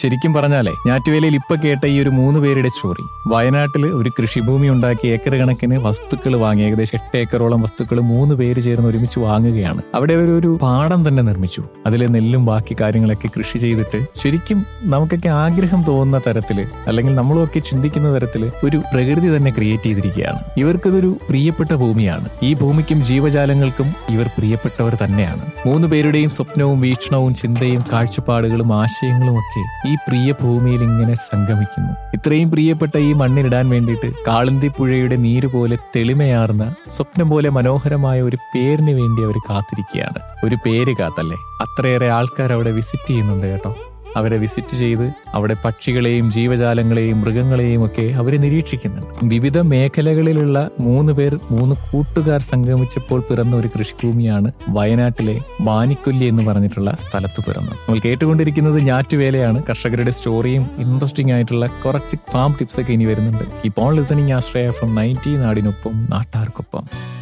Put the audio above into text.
ശരിക്കും പറഞ്ഞാലേ ഞാറ്റുവേലയിൽ ഇപ്പൊ കേട്ട ഈ ഒരു മൂന്ന് പേരുടെ സ്റ്റോറി വയനാട്ടിൽ ഒരു കൃഷിഭൂമി ഉണ്ടാക്കി ഏക്കർ കണക്കിന് വസ്തുക്കൾ വാങ്ങി ഏകദേശം എട്ട് ഏക്കറോളം വസ്തുക്കൾ മൂന്ന് പേര് ചേർന്ന് ഒരുമിച്ച് വാങ്ങുകയാണ് അവിടെ അവർ ഒരു പാടം തന്നെ നിർമ്മിച്ചു അതിൽ നെല്ലും ബാക്കി കാര്യങ്ങളൊക്കെ കൃഷി ചെയ്തിട്ട് ശരിക്കും നമുക്കൊക്കെ ആഗ്രഹം തോന്നുന്ന തരത്തില് അല്ലെങ്കിൽ നമ്മളൊക്കെ ചിന്തിക്കുന്ന തരത്തില് ഒരു പ്രകൃതി തന്നെ ക്രിയേറ്റ് ചെയ്തിരിക്കുകയാണ് ഇവർക്കിതൊരു പ്രിയപ്പെട്ട ഭൂമിയാണ് ഈ ഭൂമിക്കും ജീവജാലങ്ങൾക്കും ഇവർ പ്രിയപ്പെട്ടവർ തന്നെയാണ് മൂന്ന് പേരുടെയും സ്വപ്നവും വീക്ഷണവും ചിന്തയും കാഴ്ചപ്പാടുകളും ആശയങ്ങളും ഒക്കെ ഈ പ്രിയ ഭൂമിയിൽ ഇങ്ങനെ സംഗമിക്കുന്നു ഇത്രയും പ്രിയപ്പെട്ട ഈ മണ്ണിനിടാൻ വേണ്ടിയിട്ട് കാളന്തി പുഴയുടെ നീര് പോലെ തെളിമയാർന്ന സ്വപ്നം പോലെ മനോഹരമായ ഒരു പേരിന് വേണ്ടി അവർ കാത്തിരിക്കുകയാണ് ഒരു പേര് കാത്തല്ലേ അത്രയേറെ ആൾക്കാർ അവിടെ വിസിറ്റ് ചെയ്യുന്നുണ്ട് കേട്ടോ അവരെ വിസിറ്റ് ചെയ്ത് അവിടെ പക്ഷികളെയും ജീവജാലങ്ങളെയും മൃഗങ്ങളെയും ഒക്കെ അവരെ നിരീക്ഷിക്കുന്നുണ്ട് വിവിധ മേഖലകളിലുള്ള മൂന്ന് പേർ മൂന്ന് കൂട്ടുകാർ സംഗമിച്ചപ്പോൾ പിറന്ന ഒരു കൃഷിഭൂമിയാണ് വയനാട്ടിലെ വാനിക്കൊല്ലി എന്ന് പറഞ്ഞിട്ടുള്ള സ്ഥലത്ത് പിറന്നത് നമ്മൾ കേട്ടുകൊണ്ടിരിക്കുന്നത് ഞാറ്റുവേലയാണ് കർഷകരുടെ സ്റ്റോറിയും ഇൻട്രസ്റ്റിംഗ് ആയിട്ടുള്ള കുറച്ച് ഫാം ടിപ്സ് ഒക്കെ ഇനി വരുന്നുണ്ട് keep on listening Ashraya from ninety നാടിനൊപ്പം നാട്ടാർക്കൊപ്പം